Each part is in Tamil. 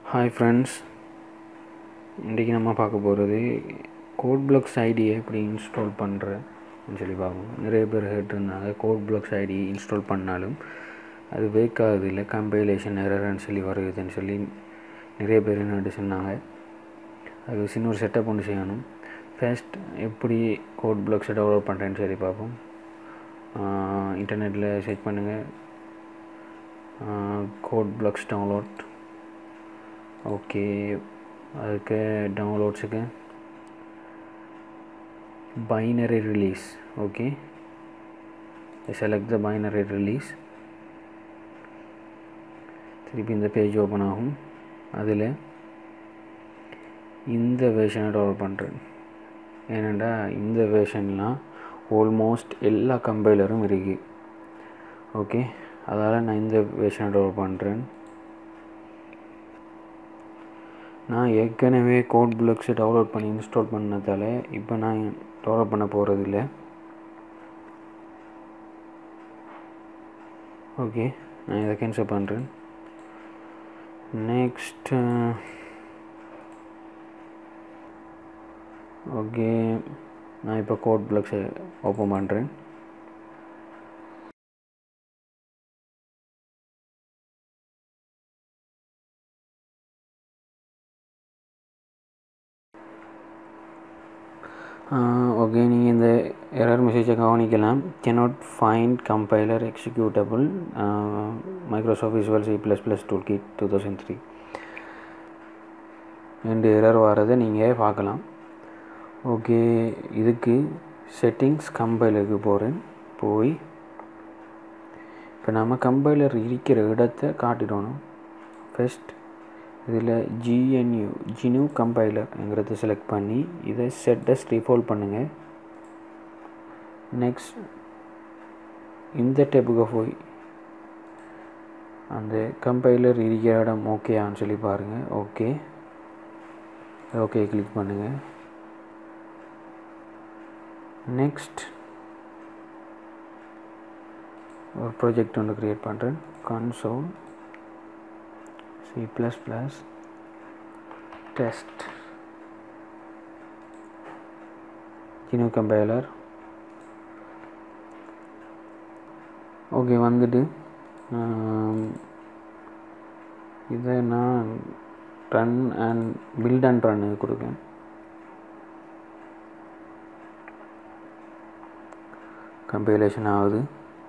ஹாய் ஃப்ரெண்ட்ஸ் இன்றைக்கி நம்ம பார்க்க போகிறது கோட் பிளாக்ஸ் ஐடியை எப்படி இன்ஸ்டால் பண்ணுறேன்னு சொல்லி பார்ப்போம் நிறைய பேர் கேட்டிருந்தாங்க கோட் பிளாக்ஸ் ஐடி இன்ஸ்டால் பண்ணாலும் அது வேக் ஆகுது இல்லை கம்பைலேஷன் எரர்னு சொல்லி வருதுன்னு சொல்லி நிறைய பேர் என்ன சொன்னாங்க அது சின்ன ஒரு செட்டப் ஒன்று செய்யணும் ஃபர்ஸ்ட் எப்படி கோட் பிளாக்ஸை டெவலப் பண்ணுறேன்னு சொல்லி பார்ப்போம் இன்டர்நெட்டில் சர்ச் பண்ணுங்கள் கோட் பிளாக்ஸ் டவுன்லோட் ஓகே அதுக்கு டவுன்லோட்ஸுக்கு binary release okay select the binary release திருப்பி இந்த பேஜ் ஓப்பன் ஆகும் அதில் இந்த வேர்ஷனை டெவலப் பண்ணுறேன் ஏனெண்டா இந்த வேர்ஷன்லாம் ஆல்மோஸ்ட் எல்லா கம்பைலரும் இருக்குது ஓகே அதால் நான் இந்த வேர்ஷனை டெவலப் பண்ணுறேன் நான் ஏற்கனவே கோட் பிளாக்ஸை டவுன்லோட் பண்ணி இன்ஸ்டால் பண்ணதால் இப்போ நான் டெவலப் பண்ண போகிறதில்ல ஓகே நான் இதை கேன்சல் பண்ணுறேன் நெக்ஸ்ட் ஓகே நான் இப்போ கோட் பிளாக்ஸை ஓப்பன் பண்ணுறேன் ஓகே நீங்கள் இந்த எரர் மெசேஜை கவனிக்கலாம் cannot find compiler executable Microsoft Visual C plus plus tool kit two thousand three ரெண்டு எரர் வரதை நீங்கள் பார்க்கலாம் ஓகே இதுக்கு செட்டிங்ஸ் கம்பைலருக்கு போகிறேன் போய் இப்போ நம்ம கம்பைலர் இருக்கிற இடத்த காட்டிடணும் ஃபஸ்ட் இதில் ஜிஎன்யூ ஜினு கம்பைலர்ங்கிறத செலக்ட் பண்ணி இதை செட்டஸ் டிஃபால்ட் பண்ணுங்கள் நெக்ஸ்ட் இந்த டேப்புக்கு போய் அந்த கம்பைலர் இருக்கிற இடம் ஓகேயான்னு சொல்லி பாருங்கள் ஓகே ஓகே கிளிக் பண்ணுங்கள் நெக்ஸ்ட் ஒரு ப்ராஜெக்ட் ஒன்று க்ரியேட் பண்ணுறேன் console C++ test GNU compiler okay வந்துட்டு இதை நான் run and build and run கொடுக்கேன் கம்பைலேஷன் ஆகுது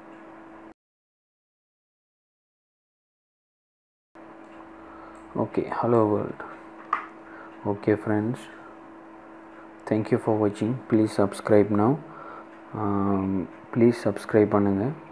okay hello world okay friends thank you for watching please subscribe now um, please subscribe பண்ணுங்கள்